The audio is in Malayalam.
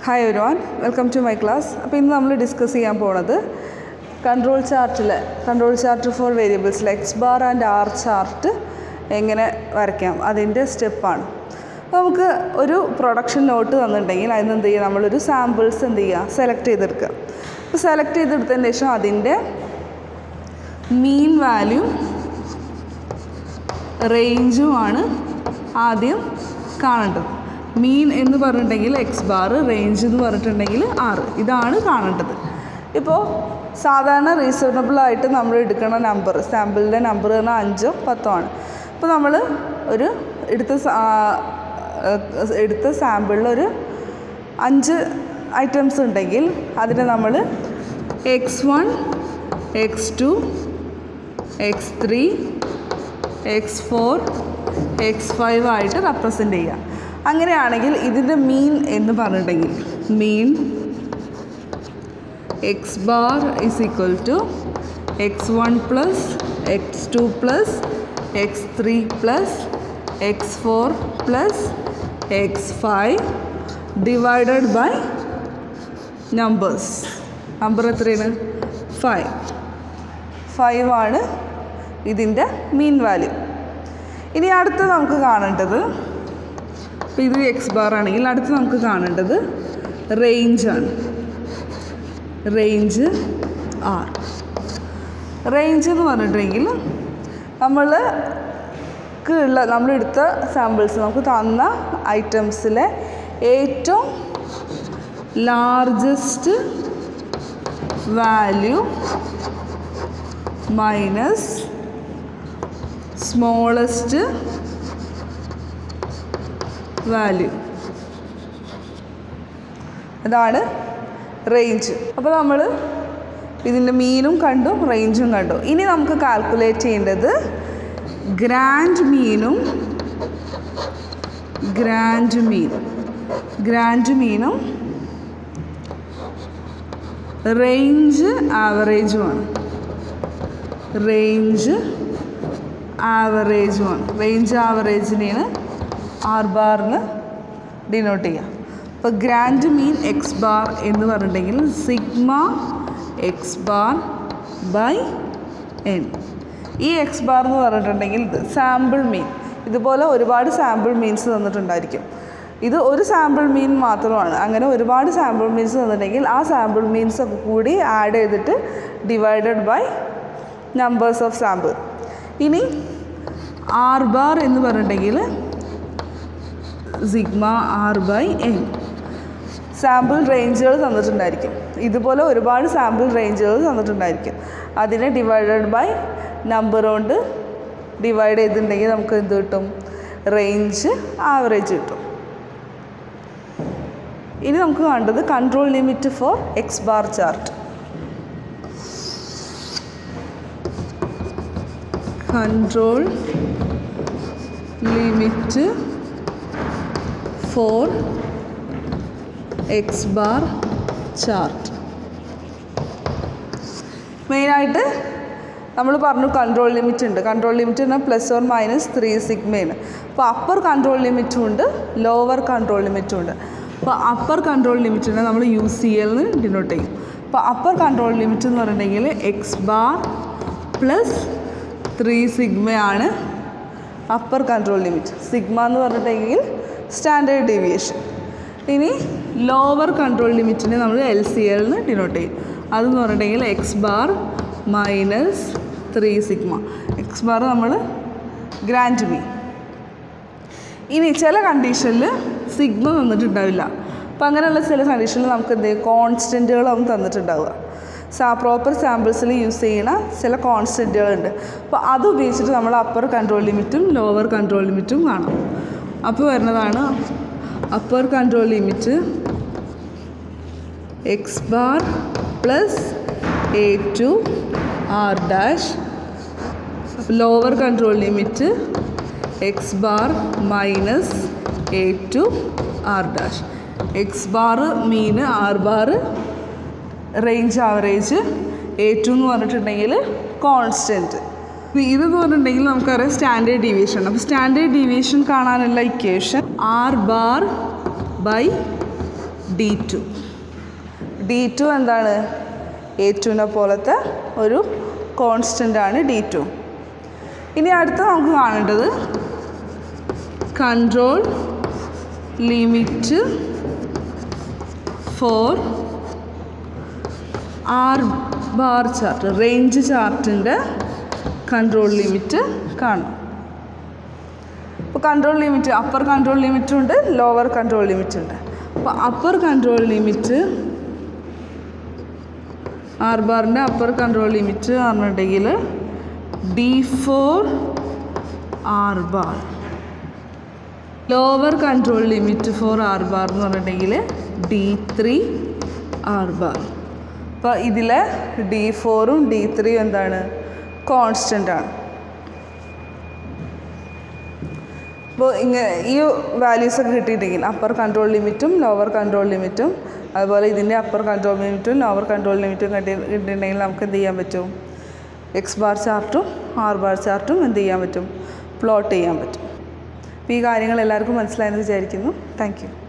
ഹായ് ഒരുവാൻ വെൽക്കം ടു മൈ ക്ലാസ് അപ്പോൾ ഇന്ന് നമ്മൾ ഡിസ്കസ് ചെയ്യാൻ പോണത് കൺട്രോൾ ചാർട്ടിൽ കൺട്രോൾ ചാർട്ട് ഫോർ വേരിയബിൾസിൽ X bar and R chart എങ്ങനെ വരയ്ക്കാം അതിൻ്റെ സ്റ്റെപ്പാണ് നമുക്ക് ഒരു പ്രൊഡക്ഷൻ നോട്ട് തന്നിട്ടുണ്ടെങ്കിൽ അതിന് എന്ത് ചെയ്യുക നമ്മളൊരു സാമ്പിൾസ് എന്ത് ചെയ്യുക സെലക്ട് ചെയ്തെടുക്കുക അപ്പോൾ സെലക്ട് ചെയ്തെടുത്തതിന് ശേഷം അതിൻ്റെ മീൻ വാല്യൂ റേഞ്ചുമാണ് ആദ്യം കാണേണ്ടത് മീൻ എന്ന് പറഞ്ഞിട്ടുണ്ടെങ്കിൽ എക്സ് ബാർ റേഞ്ച് എന്ന് പറഞ്ഞിട്ടുണ്ടെങ്കിൽ ആറ് ഇതാണ് കാണേണ്ടത് ഇപ്പോൾ സാധാരണ റീസണബിൾ ആയിട്ട് നമ്മൾ എടുക്കുന്ന നമ്പർ സാമ്പിളിൻ്റെ നമ്പർ പറഞ്ഞാൽ അഞ്ചോ പത്തോ ആണ് ഇപ്പോൾ നമ്മൾ ഒരു എടുത്ത സാ- ആ, എടുത്ത സാമ്പിളിൽ ഒരു അഞ്ച് ഐറ്റംസ് ഉണ്ടെങ്കിൽ അതിനെ നമ്മൾ X one X two X three X four X five ആയിട്ട് റെപ്രസെൻ്റ് ചെയ്യുക അങ്ങനെയാണെങ്കിൽ ഇതിൻ്റെ മീൻ എന്ന് പറഞ്ഞിട്ടുണ്ടെങ്കിൽ mean X bar is equal to X one plus X two plus X three plus X four plus X five divided by numbers number എത്രയാണ് ഫൈവ് ഫൈവ് ആണ് ഇതിൻ്റെ മീൻ വാല്യൂ ഇനി അടുത്ത് നമുക്ക് കാണേണ്ടത് ഇപ്പോൾ ഇത് എക്സ് ബാർ ആണെങ്കിൽ അടുത്ത് നമുക്ക് കാണേണ്ടത് റേഞ്ചാണ് റേഞ്ച് ആർ റേഞ്ച് എന്ന് പറഞ്ഞിട്ടുണ്ടെങ്കിൽ നമ്മൾ ഉള്ള നമ്മളെടുത്ത സാമ്പിൾസ് നമുക്ക് തന്ന ഐറ്റംസിലെ ഏറ്റവും largest value minus smallest value ഇതാണ് റേഞ്ച് അപ്പോൾ നമ്മൾ ഇതിൻ്റെ മീനും കണ്ടു റേഞ്ചും കണ്ടു ഇനി നമുക്ക് കാൽക്കുലേറ്റ് ചെയ്യേണ്ടത് ഗ്രാൻഡ് മീനും ഗ്രാൻഡ് മീനും ഗ്രാൻഡ് മീനും റേഞ്ച് ആവറേജുമാണ് റേഞ്ച് ആവറേജുമാണ് റേഞ്ച് ആവറേജിനെയാണ് ആർ ബാറിന് ഡിനോട്ട് ചെയ്യുക അപ്പോൾ ഗ്രാൻഡ് മീൻ എക്സ് ബാർ എന്ന് പറഞ്ഞിട്ടുണ്ടെങ്കിൽ sigma X bar by N ഈ എക്സ് ബാർ എന്ന് പറഞ്ഞിട്ടുണ്ടെങ്കിൽ ഇത് സാമ്പിൾ മീൻ ഇതുപോലെ ഒരുപാട് സാമ്പിൾ മീൻസ് തന്നിട്ടുണ്ടായിരിക്കും ഇത് ഒരു സാമ്പിൾ മീൻ മാത്രമാണ് അങ്ങനെ ഒരുപാട് സാമ്പിൾ മീൻസ് തന്നിട്ടുണ്ടെങ്കിൽ ആ സാമ്പിൾ മീൻസ് ഒക്കെ കൂടി ആഡ് ചെയ്തിട്ട് divided by numbers of sample ഇനി ആർ ബാർ എന്ന് പറഞ്ഞിട്ടുണ്ടെങ്കിൽ sigma R by N sample റേഞ്ചുകൾ തന്നിട്ടുണ്ടായിരിക്കും ഇതുപോലെ ഒരുപാട് സാമ്പിൾ റേഞ്ചുകൾ തന്നിട്ടുണ്ടായിരിക്കും അതിനെ ഡിവൈഡഡ് ബൈ നമ്പർ കൊണ്ട് ഡിവൈഡ് ചെയ്തിട്ടുണ്ടെങ്കിൽ നമുക്ക് എന്ത് കിട്ടും റേഞ്ച് ആവറേജ് കിട്ടും ഇനി നമുക്ക് കണ്ടത് control limit for X bar chart control limit for X bar chart മെയിനായിട്ട് നമ്മൾ പറഞ്ഞു കൺട്രോൾ ലിമിറ്റ് ഉണ്ട് കൺട്രോൾ ലിമിറ്റ് എന്നാൽ പ്ലസ് ഓർ മൈനസ് ത്രീ സിഗ്മയാണ് അപ്പോൾ അപ്പർ കൺട്രോൾ ലിമിറ്റും ഉണ്ട് ലോവർ കൺട്രോൾ ലിമിറ്റും ഉണ്ട് അപ്പോൾ അപ്പർ കൺട്രോൾ ലിമിറ്റിനെ നമ്മൾ യു സി എന്ന് ഡിനോട്ട് ചെയ്യും അപ്പോൾ അപ്പർ കൺട്രോൾ ലിമിറ്റ് എന്ന് പറഞ്ഞിട്ടുണ്ടെങ്കിൽ എക്സ് ബാർ പ്ലസ് ത്രീ സിഗ്മയാണ് അപ്പർ കൺട്രോൾ ലിമിറ്റ് സിഗ്മ എന്ന് പറഞ്ഞിട്ടുണ്ടെങ്കിൽ സ്റ്റാൻഡേർഡ് ഡീവിയേഷൻ ഇനി ലോവർ കൺട്രോൾ ലിമിറ്റിനെ നമ്മൾ എൽ സി എൽ എന്ന് ഡിനോട്ട് ചെയ്യും അതെന്ന് പറഞ്ഞിട്ടുണ്ടെങ്കിൽ X bar minus three sigma X bar നമ്മൾ ഗ്രാൻഡ് മീൻ ഇനി ചില കണ്ടീഷനിൽ സിഗ്മ തന്നിട്ടുണ്ടാവില്ല അപ്പോൾ അങ്ങനെയുള്ള ചില കണ്ടീഷനിൽ നമുക്ക് എന്ത് ചെയ്യും കോൺസ്റ്റൻറ്റുകളാവും തന്നിട്ടുണ്ടാവുക സാ പ്രോപ്പർ സാമ്പിൾസിൽ യൂസ് ചെയ്യുന്ന ചില കോൺസ്റ്റൻറ്റുകളുണ്ട് അപ്പോൾ അത് ഉപയോഗിച്ചിട്ട് നമ്മൾ അപ്പർ കൺട്രോൾ ലിമിറ്റും ലോവർ കൺട്രോൾ ലിമിറ്റും കാണാം അപ്പോൾ വരുന്നതാണ് upper control limit X bar plus A two R dash lower control limit X bar minus A two R dash X bar mean R bar range average A two എന്ന് പറഞ്ഞിട്ടുണ്ടെങ്കിൽ കോൺസ്റ്റൻറ്റ് ഇതെന്ന് പറഞ്ഞിട്ടുണ്ടെങ്കിൽ നമുക്കറിയാം സ്റ്റാൻഡേർഡ് ഡീവിയേഷൻ അപ്പോൾ സ്റ്റാൻഡേർഡ് ഡീവിയേഷൻ കാണാനുള്ള equation R bar by D two D two എന്താണ് എ ടുവിനെ പോലത്തെ ഒരു കോൺസ്റ്റൻ്റ് ആണ് ഡി ടു ഇനി അടുത്ത നമുക്ക് കാണേണ്ടത് control limit for R bar chart range ചാർട്ടിൻ്റെ കൺട്രോൾ ലിമിറ്റ് കാണാം ഇപ്പോൾ കൺട്രോൾ ലിമിറ്റ് അപ്പർ കൺട്രോൾ ലിമിറ്റും ഉണ്ട് ലോവർ കൺട്രോൾ ലിമിറ്റ് ഉണ്ട് അപ്പോൾ അപ്പർ കൺട്രോൾ ലിമിറ്റ് ആർ ബാറിൻ്റെ അപ്പർ കൺട്രോൾ ലിമിറ്റ് പറഞ്ഞിട്ടുണ്ടെങ്കിൽ D four R bar lower control limit for R bar എന്ന് പറഞ്ഞിട്ടുണ്ടെങ്കിൽ ഡി ത്രീ ആർ ബാർ അപ്പോൾ ഇതിലെ ഡി ഫോറും ഡി ത്രീയും എന്താണ് കോൺസ്റ്റൻ്റ് ആണ് അപ്പോൾ ഇങ്ങനെ ഈ വാല്യൂസ് ഒക്കെ കിട്ടിയിട്ടുണ്ടെങ്കിൽ അപ്പർ കൺട്രോൾ ലിമിറ്റും ലോവർ കൺട്രോൾ ലിമിറ്റും അതുപോലെ ഇതിൻ്റെ അപ്പർ കൺട്രോൾ ലിമിറ്റും ലോവർ കൺട്രോൾ ലിമിറ്റും കിട്ടി കിട്ടിയിട്ടുണ്ടെങ്കിൽ നമുക്ക് എന്ത് ചെയ്യാൻ പറ്റും എക്സ് ബാർ ചാർട്ടും ആർ ബാർ ചാർട്ടും എന്ത് ചെയ്യാൻ പറ്റും പ്ലോട്ട് ചെയ്യാൻ പറ്റും അപ്പോൾ ഈ കാര്യങ്ങൾ എല്ലാവർക്കും മനസ്സിലായെന്ന് വിചാരിക്കുന്നു താങ്ക് യു